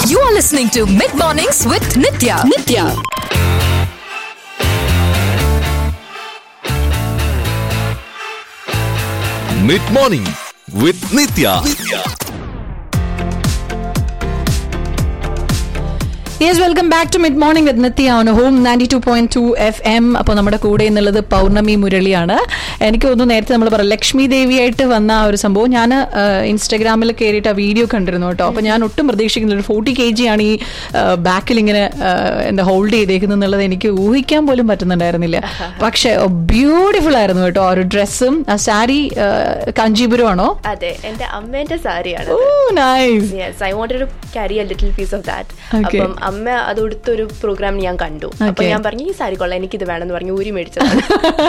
You are listening to Mid Mornings with Nitya. Nitya. Mid morning with Nitya yes welcome back to mid morning with Nitya on home ninety two point two F M അപ്പോൾ നമ്മുടെ കൂടെ എന്നുള്ളത് പൗർണമി മുരളിയാണ് എനിക്ക് തോന്നുന്നു നേരത്തെ നമ്മൾ പറയാം ലക്ഷ്മി ദേവിയായിട്ട് വന്ന ആ ഒരു സംഭവം ഞാൻ ഇൻസ്റ്റാഗ്രാമിൽ കയറിയിട്ട് ആ വീഡിയോ കണ്ടിരുന്നു കേട്ടോ അപ്പോൾ ഞാൻ ഒട്ടും പ്രതീക്ഷിക്കുന്നില്ല ഒരു ഫോർട്ടി കെ ജി ആണ് ഈ ബാക്കിൽ ഇങ്ങനെ ആ, എന്താ ഹോൾഡ് ചെയ്തേക്കുന്നത് എന്നുള്ളത് എനിക്ക് ഊഹിക്കാൻ പോലും പറ്റുന്നുണ്ടായിരുന്നില്ല പക്ഷേ ബ്യൂട്ടിഫുൾ ആയിരുന്നു കേട്ടോ ആ ഒരു ഡ്രസ്സും ആ സാരി കാഞ്ചീപുരം ആണോ അതെ എന്റെ അമ്മേന്റെ സാരിയാണ് oh nice yes I wanted to carry a little piece of that Okay. അപ്പം അമ്മ അത് കൊടുത്തൊരു പ്രോഗ്രാം ഞാൻ കണ്ടു അപ്പൊ Okay. ഞാൻ പറഞ്ഞു ഈ സാരി കൊള്ളാം എനിക്കിത് വേണമെന്ന് പറഞ്ഞു ഊരി മേടിച്ചതാണ്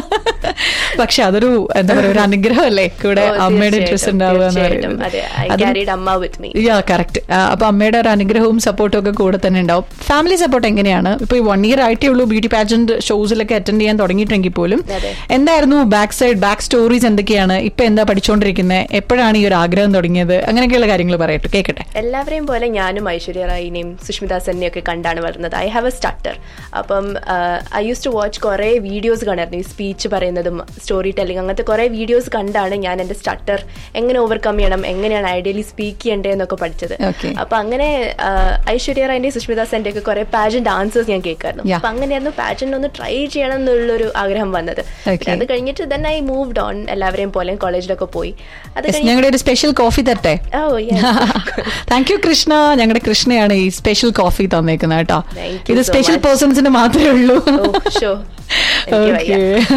പക്ഷെ അതൊരു എന്താ പറയുക ഒരു അനുഗ്രഹമല്ലേ കൂടെ ഓ, അമ്മയുടെ തീർച്ചയായിട്ടും, ഡ്രസ് ഉണ്ടാവുക എന്ന് തീർച്ചയായിട്ടും. പറയുന്നത്. അതെ ഐ അതും- ക്യാരിഡ് അമ്മ വിത്ത് മീ യാ കറക്റ്റ് അപ്പൊ അമ്മയുടെ ഒരു അനുഗ്രഹവും സപ്പോർട്ടും ഒക്കെ കൂടെ തന്നെ ഉണ്ടാവും ഫാമിലി സപ്പോർട്ട് എങ്ങനെയാണ് ഇപ്പൊ ഈ വൺ ഇയർ ആയിട്ടേ ഉള്ളൂ ബ്യൂട്ടി പാജന്റ് ഷോസിലൊക്കെ അറ്റൻഡ് ചെയ്യാൻ തുടങ്ങിയിട്ടെങ്കിൽ പോലും അതെ. എന്തായിരുന്നു ബാക്ക് സൈഡ് ബാക്ക് സ്റ്റോറീസ് എന്തൊക്കെയാണ് ഇപ്പൊ എന്താ പഠിച്ചുകൊണ്ടിരിക്കുന്നത് എപ്പോഴാണ് ഈ ഒരു ആഗ്രഹം തുടങ്ങിയത് അങ്ങനെയൊക്കെയുള്ള കാര്യങ്ങൾ പറയട്ടെ കേൾക്കട്ടെ എല്ലാവരെയും പോലെ ഞാനും ഐശ്വര്യ റായിനെയും സുഷ്മിത സെന്നെയും ഒക്കെ കണ്ടാണ് വളർന്നത് ഐ ഹാവ് എ സ്റ്റാർട്ടർ അപ്പം ഐ യൂസ് ടു വാച്ച് കുറേ വീഡിയോസ് കാണായിരുന്നു ഈ സ്പീച്ച് പറയുന്നതും സ്റ്റോറി ടെല്ലിംഗ് അങ്ങനത്തെ കുറേ വീഡിയോസ് കണ്ടാണ് ഞാൻ എൻ്റെ സ്റ്റാർട്ടർ എങ്ങനെ ഓവർകം ചെയ്യണം എങ്ങനെയാണ് ഐഡിയലി സ്പീക്ക് ചെയ്യേണ്ടത് എന്നൊക്കെ പഠിച്ചത് Okay. അപ്പൊ അങ്ങനെ ആ, ഐശ്വര്യ റായിന്റെ സുഷ്മിത സെന്റെ ഒക്കെ കുറെ പാജന്റ് ആൻസേഴ്സ് ഞാൻ കേൾക്കായിരുന്നു Yeah. അപ്പൊ അങ്ങനെയായിരുന്നു പാജന്റ് ഒന്ന് ട്രൈ ചെയ്യണം എന്നുള്ളൊരു ആഗ്രഹം വന്നത് Okay. പിന്നെ അത് കഴിഞ്ഞിട്ട് ദെൻ ഐ മൂവ്ഡ് ഓൺ എല്ലാവരെയും പോലെ കോളേജിലൊക്കെ പോയി അത് Yes, കഴിഞ്ഞ് ഞങ്ങളുടെ ഒരു സ്പെഷ്യൽ കോഫി തരട്ടെ oh yes thank you Krishna ഞങ്ങളുടെ കൃഷ്ണയാണ് ഈ സ്പെഷ്യൽ കോഫി തന്നേക്കുന്നത് കേട്ടോ Thank you ഇത് so സ്പെഷ്യൽ much. പേഴ്സൺസിന് മാത്രമേ ഉള്ളൂ ഓ ഷോ എനിക്ക് വയ്യ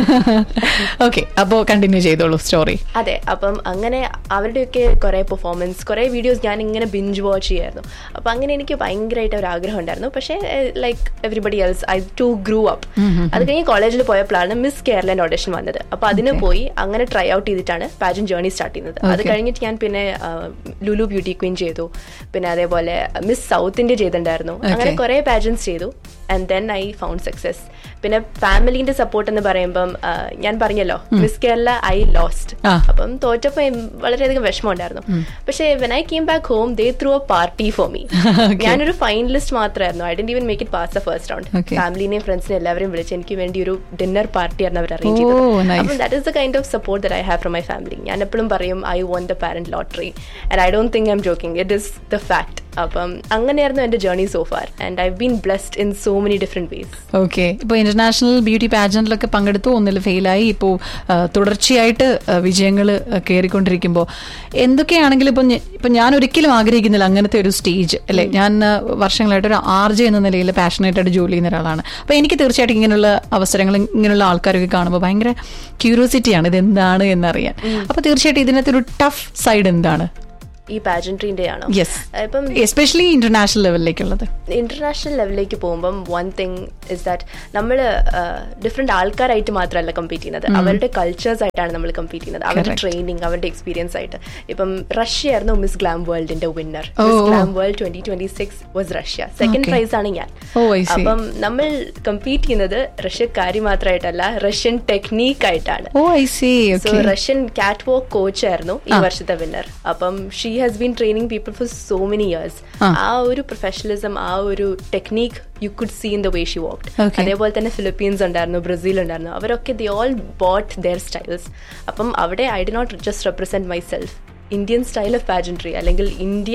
ഓക്കെ അപ്പോ കണ്ടിന്യൂ ചെയ്തോളൂ സ്റ്റോറി അതെ അപ്പം അങ്ങനെ അവരുടെയൊക്കെ കുറെ പെർഫോമൻസ് കുറെ വീഡിയോസ് ഞാൻ ഇങ്ങനെ ബിഞ്ച് വാച്ച് ചെയ്യായിരുന്നു അപ്പം അങ്ങനെ എനിക്ക് ഭയങ്കരമായിട്ട് ഒരു ആഗ്രഹം ഉണ്ടായിരുന്നു പക്ഷേ like everybody else I to grow up അത് കഴിഞ്ഞ് കോളേജിൽ പോയപ്പോഴാണ് മിസ് കേരളൻ്റെ ഓഡിഷൻ വന്നത് അപ്പോൾ അതിന് പോയി അങ്ങനെ ട്രൈ ഔട്ട് ചെയ്തിട്ടാണ് പാജൻ ജേർണി സ്റ്റാർട്ട് ചെയ്യുന്നത് അത് Okay. കഴിഞ്ഞിട്ട് ഞാൻ പിന്നെ ലുലു ബ്യൂട്ടി ക്വീൻ ചെയ്തു പിന്നെ അതേപോലെ മിസ് സൗത്ത് ഇന്ത്യ ചെയ്തിട്ടുണ്ടായിരുന്നു അങ്ങനെ Okay. കുറെ പാജൻസ് ചെയ്തു and then I found success പിന്നെ ഫാമിലിന്റെ സപ്പോർട്ട് എന്ന് പറയുമ്പം ആ, ഞാൻ പറഞ്ഞല്ലോ മിസ് കേരള ഐ ലോസ്റ്റ് ആ. അപ്പം തോറ്റപ്പോ എം- വളരെയധികം വിഷമം ഉണ്ടായിരുന്നു പക്ഷേ when I came back home they threw a party for me Okay. ഞാനൊരു ഫൈനലിസ്റ്റ് മാത്രമായിരുന്നു I didn't even make it pass the first round Okay. ഫാമിലിനെയും ഫ്രണ്ട്സിനെയും എല്ലാവരെയും വിളിച്ച് എനിക്ക് വേണ്ടി ഒരു ഡിന്നർ പാർട്ടി ആണ് അവർ അറേഞ്ച് Oh, ചെയ്തത് nice. അപ്പം that is the kind of support that I have from my family ഞാൻ എപ്പോഴും പറയും I won the parent lottery and I don't think I M joking it is the fact അപ്പം അങ്ങനെയായിരുന്നു എന്റെ journey so far and I been blessed in so many different ways okay ഇപ്പോൾ international beauty പാജന്റിലൊക്കെ പങ്കെടുത്തു ഒന്നിൽ ഫെയിലായി ഇപ്പോൾ തുടർച്ചയായിട്ട് വിജയങ്ങൾ കയറിക്കൊണ്ടിരിക്കുമ്പോൾ എന്തൊക്കെയാണെങ്കിലും ഇപ്പം ഞ- ഇപ്പം ഞാൻ ഒരിക്കലും ആഗ്രഹിക്കുന്നില്ല അങ്ങനത്തെ ഒരു സ്റ്റേജ് അല്ലേ ഞാൻ ആ, വർഷങ്ങളായിട്ട് ഒരു ആർ ജെ എന്ന നിലയിൽ പാഷനേറ്റ് ആയിട്ട് ജോലി ചെയ്യുന്ന ഒരാളാണ് അപ്പോൾ എനിക്ക് തീർച്ചയായിട്ടും ഇങ്ങനെയുള്ള അവസരങ്ങൾ ഇങ്ങനെയുള്ള ആൾക്കാരൊക്കെ കാണുമ്പോൾ ഭയങ്കര ക്യൂരിയോസിറ്റിയാണ് ഇത് എന്താണ് എന്നറിയാൻ അപ്പോൾ തീർച്ചയായിട്ടും ഇതിനകത്ത് ഒരു ടഫ് സൈഡ് എന്താണ് ഈ പാജൻട്രീന്റെ ആണോ യെസ് ഇപ്പം എസ്പെഷ്യലി ഇന്റർനാഷണൽ ലെവലിലേക്കുള്ളത് ഇന്റർനാഷണൽ ലെവലിലേക്ക് പോകുമ്പം വൺ തിങ് ഇസ് ദാറ്റ് നമ്മൾ ഡിഫറെന്റ് ആൾക്കാരായിട്ട് മാത്രമല്ല കമ്പീറ്റ് ചെയ്യുന്നത് അവരുടെ കൾച്ചേഴ്സ് ആയിട്ടാണ് നമ്മൾ കമ്പീറ്റ് ചെയ്യുന്നത് അവരുടെ Correct. ട്രെയിനിങ് അവരുടെ എക്സ്പീരിയൻസ് ആയിട്ട് ഇപ്പം റഷ്യ ആയിരുന്നു മിസ് ഗ്ലാം വേൾഡിന്റെ winner Oh, miss oh. Glam world twenty twenty six was Russia second Okay. Prize ആണ് ഞാൻ Oh, I see. അപ്പം നമ്മൾ കമ്പീറ്റ് ചെയ്യുന്നത് റഷ്യക്കാരി മാത്രമായിട്ടല്ല റഷ്യൻ ടെക്നീക്ക് ആയിട്ടാണ് oh I see so okay Russian catwalk coach ആയിരുന്നു ഈ ആ. വർഷത്തെ വിന്നർ അപ്പം she has been training people for so many years ആ. ആ ഒരു പ്രൊഫഷണലിസം ആ ഒരു technique you could see in the way she walked Okay. അതേപോലെ തന്നെ ഫിലിപ്പീൻസ് ഉണ്ടായിരുന്നു ബ്രസീൽ ഉണ്ടായിരുന്നു അവരൊക്കെ the all bought their styles അപ്പം അവിടെ I did not just represent myself Indian style of pageantry അല്ലെങ്കിൽ India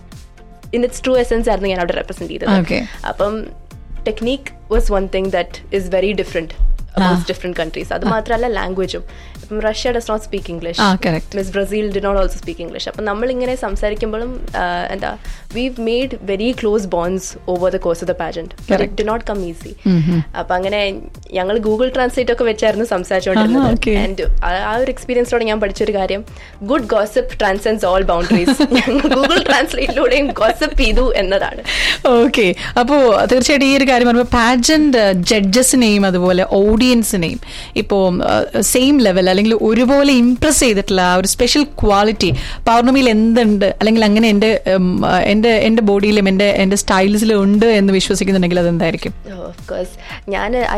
in its true essence ആയിരുന്നു ഞാൻ അവിടെ റെപ്രസെന്റ് Okay. ചെയ്തത് അപ്പം technique was one thing that is very different amongst different countries അത് മാത്രമല്ല ലാംഗ്വേജും ഇപ്പം Russia does not speak English ah, correct. Miss Brazil did not also speak English അപ്പം നമ്മൾ ഇങ്ങനെ സംസാരിക്കുമ്പോഴും ആ, എന്താ we made very close bonds over the course of the pageant Correct. Did not come easy അപ്പൊ അങ്ങനെ ഞങ്ങൾ ഗൂഗിൾ ട്രാൻസ്ലേറ്റ് ഒക്കെ വെച്ചായിരുന്നു സംസാരിച്ചുകൊണ്ടിരുന്നത് ആഹാ, okay. ആൻഡ് ആ ഒരു എക്സ്പീരിയൻസിലൂടെ ഞാൻ പഠിച്ചൊരു കാര്യം good gossip transcends all boundaries ഞങ്ങൾ ഗൂഗിൾ ട്രാൻസ്ലേറ്റിലൂടെയും ഗോസിപ്പ് ചെയ്തു എന്നതാണ് ഓക്കെ അപ്പോ തീർച്ചയായിട്ടും ഈ ഒരു കാര്യം പറയുമ്പോൾ പാജന്റ് ജഡ്ജസിനെയും അതുപോലെ ഓഡിയൻസിനെയും ഇപ്പോൾ സെയിം ലെവൽ അല്ലെങ്കിൽ ഒരുപോലെ ഇംപ്രസ് ചെയ്തിട്ടുള്ള ആ ഒരു സ്പെഷ്യൽ ക്വാളിറ്റി പൗർണമിയിൽ എന്തുണ്ട് അല്ലെങ്കിൽ അങ്ങനെ എൻ്റെ ഉം, എൻ്റെ എൻ്റെ ബോഡിയിലും എൻ്റെ എൻ്റെ സ്റ്റൈൽസിലും ഉണ്ട് എന്ന് വിശ്വസിക്കുന്നുണ്ടെങ്കിൽ അതെന്തായിരിക്കും ഓഫ് കോഴ്സ് ഞാൻ I been on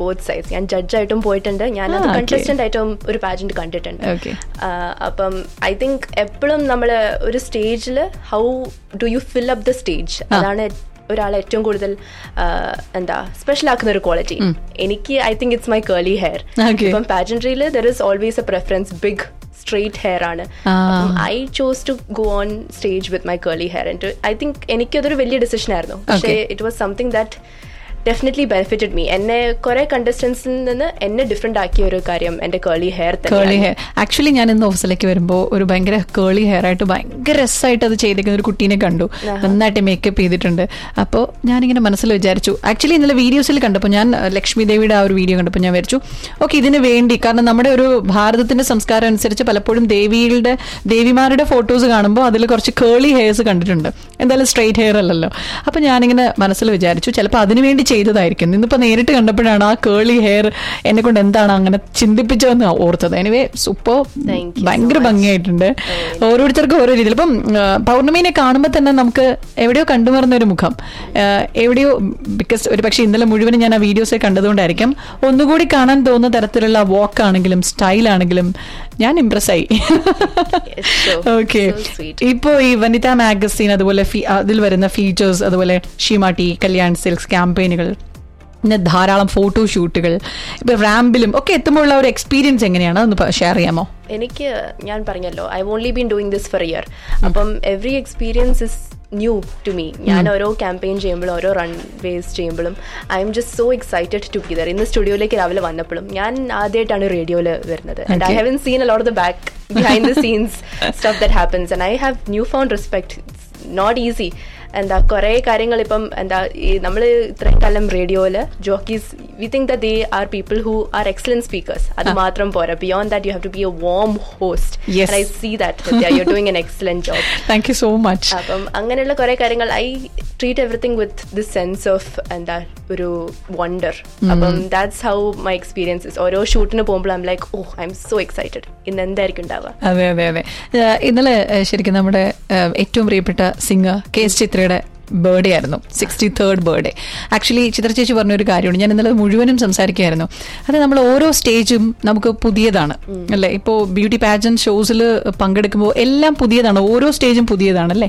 both sides ഞാൻ ജഡ്ജായിട്ടും പോയിട്ടുണ്ട് ഞാൻ ആ, okay. കണ്ടസ്റ്റന്റ് ആയിട്ടും ഒരു പാജന്റ് കണ്ടിട്ടുണ്ട് Okay. ആ, അപ്പം ഐ തിങ്ക് എപ്പോഴും നമ്മൾ ഒരു സ്റ്റേജിൽ how do you fill up the stage അതാണ് ഒരാളെ ഏറ്റവും കൂടുതൽ ആ, എന്താ സ്പെഷ്യൽ ആക്കുന്ന ഒരു ക്വാളിറ്റി എനിക്ക് I think it's my curly hair Okay. ഇപ്പം പാജൻട്രിയിൽ there is always a preference big straight hair ആണ് ആ. I chose to go on stage with my curly hair and I think എനിക്കതൊരു വലിയ ഡിസിഷൻ ആയിരുന്നു പക്ഷേ Okay. It was something that definitely benefited me എന്നെ കുറെ കണ്ടസ്റ്റൻസിൽ നിന്ന് എന്നെ ഡിഫറെന്റ് ആക്കിയ ഒരു കാര്യം എന്റെ curly hair curly hair actually ഞാൻ ഇന്ന് ഓഫീസിലേക്ക് വരുമ്പോൾ ഒരു ഭയങ്കര കേളി ഹെയർ ആയിട്ട് ഭയങ്കര രസമായിട്ട് അത് ചെയ്തേക്കുന്ന ഒരു കുട്ടീനെ കണ്ടു നന്നായിട്ട് മേക്കപ്പ് ചെയ്തിട്ടുണ്ട് അപ്പോൾ ഞാനിങ്ങനെ മനസ്സിൽ വിചാരിച്ചു ആക്ച്വലി ഇന്നലെ വീഡിയോസിൽ കണ്ടപ്പോൾ ഞാൻ അഹ്, ലക്ഷ്മി ദേവിയുടെ ആ ഒരു വീഡിയോ കണ്ടപ്പോൾ ഞാൻ വിചാരിച്ചു ഓക്കെ ഇതിന് വേണ്ടി കാരണം നമ്മുടെ ഒരു ഭാരതത്തിന്റെ സംസ്കാരം അനുസരിച്ച് പലപ്പോഴും ദേവിയുടെ ദേവിമാരുടെ ഫോട്ടോസ് കാണുമ്പോൾ അതിൽ കുറച്ച് കേളി ഹെയർസ് കണ്ടിട്ടുണ്ട് എന്തായാലും സ്ട്രെയിറ്റ് ഹെയർ അല്ലല്ലോ അപ്പൊ ഞാനിങ്ങനെ മനസ്സിൽ വിചാരിച്ചു ചിലപ്പോൾ അതിനുവേണ്ടി ചെയ്തതായിരിക്കും ഇന്നിപ്പോ നേരിട്ട് കണ്ടപ്പോഴാണ് ആ കേളി ഹെയർ എന്നെ കൊണ്ട് എന്താണ് അങ്ങനെ ചിന്തിപ്പിച്ചതെന്ന് ഓർത്തത് anyway super Thank you so ഭയങ്കര much. ഭംഗിയായിട്ടുണ്ട് ഓരോരുത്തർക്കും ഓരോ രീതിയിൽ ഇപ്പം ആ, പൗർണമീനെ കാണുമ്പോൾ തന്നെ നമുക്ക് എവിടെയോ കണ്ടുമറന്ന ഒരു മുഖം ആ, എവിടെയോ ബിക്കോസ് ഒരു പക്ഷേ ഇന്നലെ മുഴുവനും ഞാൻ ആ വീഡിയോസ് കണ്ടതുകൊണ്ടായിരിക്കും ഒന്നുകൂടി കാണാൻ തോന്നുന്ന തരത്തിലുള്ള വാക്ക് ആണെങ്കിലും സ്റ്റൈൽ ആണെങ്കിലും ഞാൻ ഇംപ്രസ് ആയി Yes, so- okay so sweet. ഇപ്പോ ഈ വനിതാ മാഗസീൻ അതുപോലെ ഫീ- അതിൽ വരുന്ന ഫീച്ചേഴ്സ് അതുപോലെ ഷീമാട്ടി കല്യാൺ സിൽക്സ് ക്യാമ്പയിനുകൾ പിന്നെ ധാരാളം ഫോട്ടോഷൂട്ടുകൾ ഇപ്പൊ റാമ്പിലും ഒക്കെ എത്തുമ്പോഴുള്ള ഒരു എക്സ്പീരിയൻസ് എങ്ങനെയാണ് അതൊന്ന് ഷെയർ ചെയ്യാമോ എനിക്ക് ഞാൻ പറഞ്ഞല്ലോ I only been doing this for year അപ്പം every experience is new to me ഞാൻ ഓരോ ക്യാമ്പയിൻ ചെയ്യുമ്പോഴും ഓരോ റൺ വേസ് ചെയ്യുമ്പോഴും I'm just so excited to be there ഇന്ന് സ്റ്റുഡിയോയിലേക്ക് രാവിലെ വന്നപ്പോഴും ഞാൻ ആദ്യമായിട്ടാണ് റേഡിയോയിൽ വരുന്നത് and I Okay. Haven't seen a lot the back behind the scenes stuff that happens and I have new found respect not easy എന്താ കുറേ കാര്യങ്ങൾ ഇപ്പം എന്താ ഈ നമ്മൾ ഇത്രയും കാലം റേഡിയോയിൽ jockeys we think the they are people who are excellent speakers അത് മാത്രം പോരാ beyond that you have to be a warm host Yes. I see that you doing an excellent job thank you so much അപ്പം അങ്ങനെയുള്ള കുറെ കാര്യങ്ങൾ I treat everything with the sense of എന്താ ഒരു wonder അപ്പം ദാറ്റ്സ് ഹൗ മൈ എക്സ്പീരിയൻസസ് ഓരോ ഷൂട്ടിന് പോകുമ്പോൾ I'm like oh I'm so excited ഇന്ന് എന്തായിരിക്കും ഉണ്ടാവുക അതെ അതെ അതെ ഏഹ് ഇന്നലെ ഏഹ് ശരിക്കും നമ്മുടെ ഏഹ് ഏറ്റവും പ്രിയപ്പെട്ട സിംഗർ കെ എസ് ചിത്രയുടെ ബർത്ത്ഡേ ആയിരുന്നു sixty third birthday actually Chithra ചേച്ചി പറഞ്ഞൊരു കാര്യമാണ് ഞാൻ ഇന്നലെ മുഴുവനും സംസാരിക്കുകയായിരുന്നു അത് നമ്മൾ ഓരോ സ്റ്റേജും നമുക്ക് പുതിയതാണ് അല്ലേ ഇപ്പോൾ ബ്യൂട്ടി പാജൻ ഷോസിൽ പങ്കെടുക്കുമ്പോൾ എല്ലാം പുതിയതാണ് ഓരോ സ്റ്റേജും പുതിയതാണ് അല്ലേ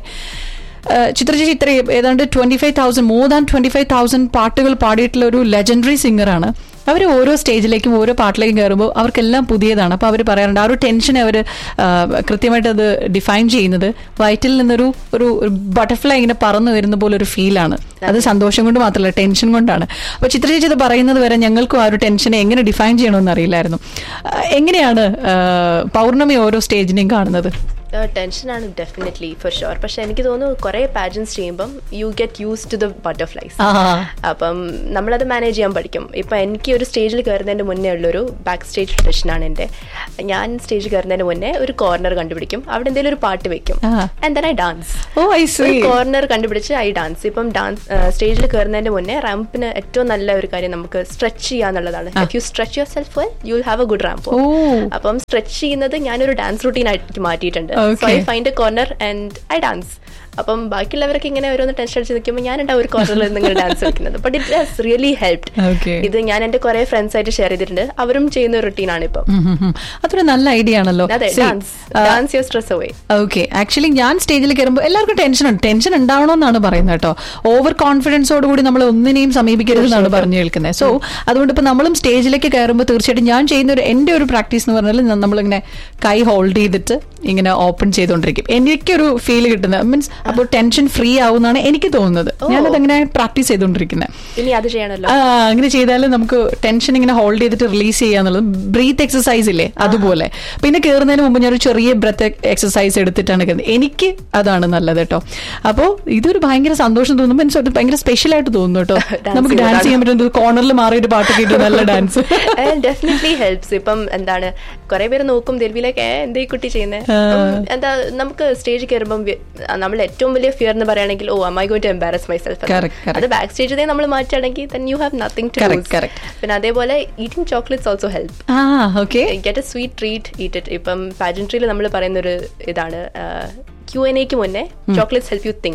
ഏഹ് ചിത്ര ചേച്ചി ഇത്ര ഏതാണ്ട് twenty five thousand more than twenty five thousand പാട്ടുകൾ പാടിയിട്ടുള്ള ഒരു ലെജൻഡറി സിംഗറാണ് അവർ ഓരോ സ്റ്റേജിലേക്കും ഓരോ പാട്ടിലേക്കും കയറുമ്പോൾ അവർക്കെല്ലാം പുതിയതാണ് അപ്പോൾ അവർ പറയാറുണ്ട് ആ ഒരു ടെൻഷൻ അവർ കൃത്യമായിട്ട് അത് ഡിഫൈൻ ചെയ്യുന്നത് വയറ്റിൽ നിന്നൊരു ഒരു ബട്ടർഫ്ലൈ ഇങ്ങനെ പറന്നു വരുന്ന പോലെ ഒരു ഫീലാണ് അത് സന്തോഷം കൊണ്ട് മാത്രമല്ല ടെൻഷൻ കൊണ്ടാണ് അപ്പോൾ ചിത്ര ചേച്ചി ഇത് പറയുന്നത് വരെ ഞങ്ങൾക്കും ആ ഒരു ടെൻഷനെ എങ്ങനെ ഡിഫൈൻ ചെയ്യണമെന്ന് അറിയില്ലായിരുന്നു ആ, എങ്ങനെയാണ് ആ, പൗർണമി ഓരോ സ്റ്റേജിനെയും കാണുന്നത് ടെൻഷനാണ് ഡെഫിനറ്റ്ലി ഫോർ ഷുവർ പക്ഷെ എനിക്ക് തോന്നുന്നു കുറെ പാജൻസ് ചെയ്യുമ്പം you get used to the butterflies ആ അപ്പം നമ്മളത് മാനേജ് ചെയ്യാൻ പഠിക്കും ഇപ്പൊ എനിക്ക് ഒരു സ്റ്റേജിൽ കയറുന്നതിന് മുന്നേ ഉള്ളൊരു ബാക്ക് സ്റ്റേജ് ട്രഡീഷനാണ് എൻ്റെ ഞാൻ സ്റ്റേജിൽ കയറുന്നതിന് മുന്നേ ഒരു കോർണർ കണ്ടുപിടിക്കും അവിടെ എന്തെങ്കിലും ഒരു പാട്ട് വെക്കും ആ. And then I dance oh I see corner കണ്ടുപിടിച്ച് ഐ ഡാൻസ് ഇപ്പം ഡാൻസ് സ്റ്റേജിൽ കയറുന്നതിന് മുന്നേ റാമ്പിന് ഏറ്റവും നല്ല ഒരു കാര്യം നമുക്ക് സ്ട്രെച്ച് ചെയ്യാന്നുള്ളതാണ് if you stretch yourself well you will have a good ramp oh. അപ്പം സ്ട്രെച്ച് ചെയ്യുന്നത് ഞാനൊരു ഡാൻസ് റൂട്ടീൻ ആയിട്ട് മാറ്റിയിട്ടുണ്ട് so Okay. I find a corner and I dance അപ്പം ബാക്കിയുള്ളവരൊക്കെ ഇങ്ങനെ ഓരോന്ന് ടെൻഷൻ അടിച്ച് നിൽക്കുമ്പോൾ ഞാൻ ഉണ്ടാവും ഒരു കോർണറിൽ നിങ്ങൾ ഡാൻസ് കളിക്കുന്നത് but it has really helped Okay. ഇത് ഞാൻ എന്റെ കുറെ ഫ്രണ്ട്സ് ആയിട്ട് ഷെയർ ചെയ്തിട്ടുണ്ട് അവരും ചെയ്യുന്ന ഒരു റൂട്ടീനാണ് ഇപ്പം ഉം ഉം ഉം. അതൊരു നല്ല ഐഡിയ ആണല്ലോ അതെ See, dance ah, dance your stress away okay actually ഞാൻ സ്റ്റേജിൽ കയറുമ്പോൾ എല്ലാവർക്കും ടെൻഷൻ ഉണ്ട് ടെൻഷൻ ഉണ്ടാവണമെന്നാണ് പറയുന്നത് കേട്ടോ ഓവർ കോൺഫിഡൻസോട് കൂടി നമ്മൾ ഒന്നിനെയും സമീപിക്കരുതെന്നാണ് പറഞ്ഞു കേൾക്കുന്നത് സോ അതുകൊണ്ട് ഇപ്പൊ നമ്മളും സ്റ്റേജിലേക്ക് കയറുമ്പോൾ തീർച്ചയായിട്ടും ഞാൻ ചെയ്യുന്ന ഒരു എന്റെ ഒരു പ്രാക്ടീസ് എന്ന് പറഞ്ഞാൽ ന- നമ്മളിങ്ങനെ കൈ ഹോൾഡ് ചെയ്തിട്ട് ഇങ്ങനെ ഓപ്പൺ ചെയ്തുകൊണ്ടിരിക്കും എനിക്കൊരു ഫീൽ കിട്ടുന്നത് മീൻസ് അപ്പോൾ ടെൻഷൻ ഫ്രീ ആവുമെന്നാണ് എനിക്ക് തോന്നുന്നത് ഞാനത് അങ്ങനെ പ്രാക്ടീസ് ചെയ്തുകൊണ്ടിരിക്കുന്നത് ഇനി അത് ചെയ്യണമല്ലോ ആ അങ്ങനെ ചെയ്താലും നമുക്ക് ടെൻഷൻ ഇങ്ങനെ ഹോൾഡ് ചെയ്തിട്ട് റിലീസ് ചെയ്യാന്നുള്ളത് ബ്രീത്ത് എക്സസൈസ് ഇല്ലേ അതുപോലെ പിന്നെ കയറുന്നതിന് മുമ്പ് ഞാൻ ഒരു ചെറിയ ബ്രത്ത് എക്സസൈസ് എടുത്തിട്ടാണ് കയറുന്നത് എനിക്ക് അതാണ് നല്ലത് കേട്ടോ അപ്പോൾ ഇതൊരു ഭയങ്കര സന്തോഷം തോന്നുന്നു മീൻസ് അത് ഭയങ്കര സ്പെഷ്യൽ ആയിട്ട് തോന്നുന്നു കേട്ടോ Dance നമുക്ക് ഡാൻസ് ചെയ്യാൻ പറ്റുന്നത് കോർണറിൽ മാറിയിട്ട് പാട്ട് കേട്ടു നല്ല ഡാൻസ് ഡെഫിനറ്റ്ലി ഹെൽപ്സ് ഇപ്പം എന്താണ് കുറെ പേര് നോക്കും ദൽവിയിലേക്ക് ഏ എന്താ ഈ കുട്ടി ചെയ്യുന്നത് എന്താ നമുക്ക് സ്റ്റേജ് കയറുമ്പം വി- നമ്മൾ ഏറ്റവും വലിയ ഫിയർ എന്ന് പറയുകയാണെങ്കിൽ oh am I going to embarrass myself എന്ന്. Correct, correct. അത് ബാക്ക് സ്റ്റേജിൽ നമ്മൾ മാറ്റുകയാണെങ്കിൽ then you have nothing to Correct, lose correct. പിന്നെ അതേപോലെ eating chocolates also help ah okay get a sweet treat eat it ഇപ്പം പാജൻട്രിയിൽ നമ്മൾ പറയുന്ന ഒരു ഇതാണ് ക്യു എൻ എക്ക് മുന്നേ chocolates help you think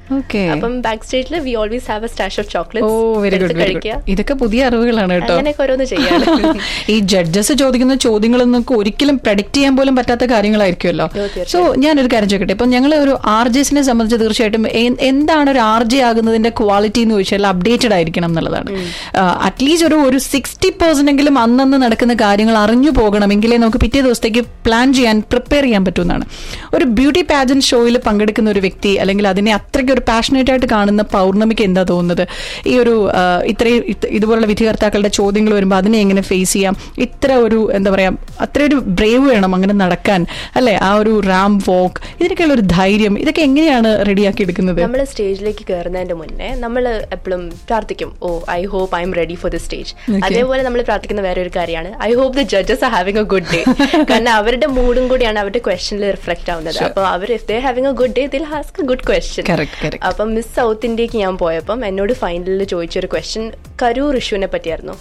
Okay. അപ്പം ബാക്ക് സ്റ്റേജിൽ we always have a stash of uh chocolate very good very good ഇതൊക്കെ പുതിയ അറിവുകളാണ് കേട്ടോ അങ്ങനെയൊക്കെ ഓരോന്ന് ചെയ്യാറ് ഈ ജഡ്ജസ് ചോദിക്കുന്ന ചോദ്യങ്ങളൊന്നും ഒരിക്കലും പ്രഡിക്ട് ചെയ്യാൻ പോലും പറ്റാത്ത കാര്യങ്ങളായിരിക്കുമല്ലോ ഓ, തീർച്ചയായും. സോ ഞാനൊരു കാര്യം ചോദിക്കട്ടെ ഇപ്പൊ ഞങ്ങൾ ഒരു ആർ ജെസിനെ സംബന്ധിച്ച് തീർച്ചയായിട്ടും എ- എന്താണ് ഒരു ആർ ജെ ആകുന്നതിന്റെ ക്വാളിറ്റി എന്ന് ചോദിച്ചാൽ അപ്ഡേറ്റഡ് ആയിരിക്കണം എന്നുള്ളതാണ് അറ്റ്ലീസ്റ്റ് ഒരു ഒരു സിക്സ്റ്റി പെർസെന്റ് എങ്കിലും അന്നന്ന് നടക്കുന്ന കാര്യങ്ങൾ അറിഞ്ഞു പോകണമെങ്കിലേ നമുക്ക് പിറ്റേ ദിവസത്തേക്ക് പ്ലാൻ ചെയ്യാൻ പ്രിപ്പയർ ചെയ്യാൻ പറ്റുമെന്നാണ് ഒരു ബ്യൂട്ടി പാജന്റ് ഷോയിൽ പങ്കെടുക്കുന്ന ഒരു വ്യക്തി അല്ലെങ്കിൽ അതിനെ അത്രയ്ക്ക് ഒരു പാഷനേറ്റ് ആയിട്ട് കാണുന്ന പൗർണമിക്ക് എന്താ തോന്നുന്നത് ഈ ഒരു ആ, ഇത്രയും ഇത്- ഇതുപോലുള്ള വിധികർത്താക്കളുടെ ചോദ്യങ്ങൾ വരുമ്പോൾ അതിനെ എങ്ങനെ ഫേസ് ചെയ്യാം ഇത്ര ഒരു എന്താ പറയാ അത്ര ഒരു ബ്രേവ് വേണം അങ്ങനെ നടക്കാൻ അല്ലെ ആ ഒരു റാം വോക്ക് ഇതിനൊക്കെയുള്ള ഒരു ധൈര്യം ഇതൊക്കെ എങ്ങനെയാണ് റെഡിയാക്കി എടുക്കുന്നത് നമ്മൾ സ്റ്റേജിലേക്ക് കയറുന്നതിന്റെ മുന്നേ നമ്മൾ എപ്പോഴും പ്രാർത്ഥിക്കും oh I hope I'm ready for the stage അതേപോലെ നമ്മൾ പ്രാർത്ഥിക്കുന്ന വേറെ ഒരു കാര്യമാണ് I hope the judges are having a good day കാരണം അവരുടെ മൂഡും കൂടിയാണ് അവരുടെ ക്വസ്റ്റനിൽ റിഫ്ലക്ട് ആവുന്നത് അപ്പോൾ അവർ if they having a good day they'll ask a good question Correct, correct. അപ്പം മിസ് സൗത്ത് ഇന്ത്യക്ക് ഞാൻ പോയപ്പം എന്നോട് ഫൈനലിൽ ചോദിച്ചൊരു ക്വസ്റ്റ്യൻ കരൂർ ഇഷ്യൂവിനെ പറ്റിയായിരുന്നു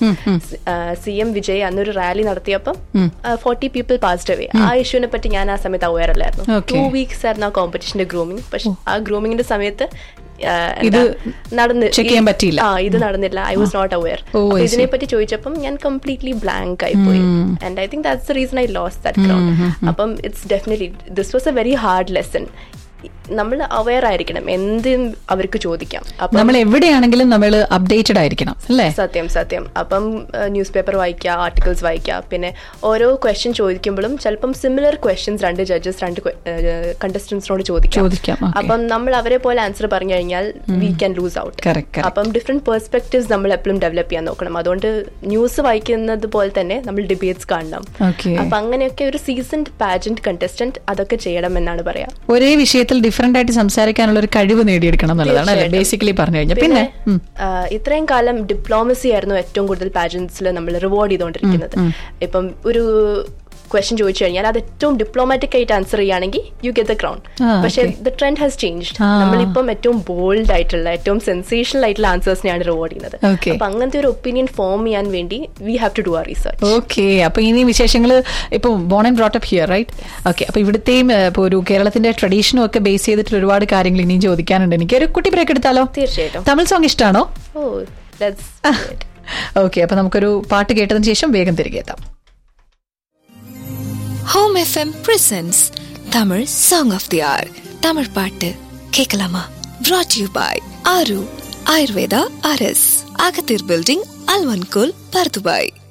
സി എം വിജയ് അന്നൊരു rally നടത്തിയപ്പം forty people passed away ആ ഇഷ്യൂവിനെ പറ്റി ഞാൻ ആ സമയത്ത് അവയർ അല്ലായിരുന്നു Okay. ടു വീക്സ് ആയിരുന്നു ആ കോമ്പറ്റീഷന്റെ ഗ്രൂമിങ് പക്ഷെ ആ ഗ്രൂമിങ്ങിന്റെ സമയത്ത് ആ, ഇത് എന്താ, നടന്ന് check ചെയ്യാൻ ഈ- പറ്റിയില്ല. ആ ഇത് നടന്നില്ല I was not aware Oh, I see. ഇതിനെ പറ്റി ചോദിച്ചപ്പം ഞാൻ കംപ്ലീറ്റ്ലി ബ്ലാങ്ക് ആയി പോയി and I think that's the reason I lose that ground അപ്പം it's definitely this was a very hard lesson നമ്മൾ അവെയർ ആയിരിക്കണം എന്തും അവർക്ക് ചോദിക്കാം അപ്പം നമ്മൾ എവിടെയാണെങ്കിലും നമ്മൾ അപ്ഡേറ്റഡ് ആയിരിക്കണം അല്ലേ സത്യം സത്യം അപ്പം ന്യൂസ് പേപ്പർ വായിക്കുക ആർട്ടിക്കിൾസ് വായിക്കുക പിന്നെ ഓരോ ക്വസ്റ്റ്യൻ ചോദിക്കുമ്പോഴും ചിലപ്പം സിമിലർ ക്വസ്റ്റ്യൻസ് രണ്ട് ജഡ്ജസ് രണ്ട് കണ്ടസ്റ്റൻസിനോട് ചോദിക്കാം ചോദിക്കാം, okay. അപ്പം നമ്മൾ അവരെ പോലെ ആൻസർ പറഞ്ഞു കഴിഞ്ഞാൽ we can lose out Correct, correct. അപ്പം ഡിഫറെന്റ് പെർസ്പെക്ടീവ്സ് നമ്മൾ എപ്പോഴും ഡെവലപ്പ് ചെയ്യാൻ നോക്കണം അതുകൊണ്ട് ന്യൂസ് വായിക്കുന്നത് പോലെ തന്നെ നമ്മൾ ഡിബേറ്റ്സ് കാണണം Okay. അപ്പൊ അങ്ങനെയൊക്കെ ഒരു സീസൺഡ് പാജന്റ് കണ്ടസ്റ്റന്റ് അതൊക്കെ ചെയ്യണം എന്നാണ് പറയാ ഒരേ വിഷയത്തിൽ ഡിഫറെന്റ് ആയിട്ട് സംസാരിക്കാനുള്ള ഒരു കഴിവ് നേടിയെടുക്കണം എന്നുള്ളതാണ് അല്ലെ തീർച്ചയായിട്ടും. ബേസിക്കലി പറഞ്ഞു കഴിഞ്ഞാൽ പിന്നെ ഉം. ആ, ഇത്രയും കാലം ഡിപ്ലോമസി ആയിരുന്നു ഏറ്റവും കൂടുതൽ പാജൻസിൽ നമ്മൾ റിവാർഡ് ചെയ്തുകൊണ്ടിരിക്കുന്നത് ഇപ്പം ഒരു ക്വസ്റ്റ്യൻ ചോദിച്ചു കഴിഞ്ഞാൽ അത് ഏറ്റവും ഡിപ്ലോമാറ്റിക് ആയിട്ട് ആൻസർ ചെയ്യുകയാണെങ്കിൽ യു ഗെറ്റ് ദ ക്രൗൺ ആ, പക്ഷേ okay. The trend has changed ആ. നമ്മളിപ്പം ഏറ്റവും ബോൾഡ് ആയിട്ടുള്ള ഏറ്റവും സെൻസേഷണൽ ആയിട്ടുള്ള ആൻസേഴ്സിനെയാണ് റിവാർഡ് ചെയ്യുന്നത് Okay. അപ്പൊ അങ്ങനത്തെ ഒരു ഒപ്പീനിയൻ ഫോം ചെയ്യാൻ വേണ്ടി we have to do our research okay അപ്പൊ ഇനി വിശേഷങ്ങൾ ഇപ്പൊ born and brought up here right okay അപ്പൊ ഇവിടുത്തെയും ഏഹ്, ഇപ്പൊ ഒരു കേരളത്തിന്റെ ട്രഡീഷനും ഒക്കെ ബേസ് ചെയ്തിട്ടുള്ള ഒരുപാട് കാര്യങ്ങൾ ഇനിയും ചോദിക്കാനുണ്ട് എനിക്ക് ഒരു കുട്ടി ബ്രേക്ക് എടുത്താലോ തീർച്ചയായിട്ടും. തമിഴ് സോങ് ഇഷ്ടമാണോ ഓ ലെറ്റ്സ് ഓക്കെ അപ്പൊ നമുക്കൊരു പാട്ട് കേട്ടതിന് ശേഷം വേഗം തിരികെ എത്താം home FM presents Tamil song of the hour Tamil பாட்டு கேட்கலாமா brought you by Aaru Ayurveda அரஸ் அகத்தீர் பில்டிங் அல்வன்கோல் பர்துபாய்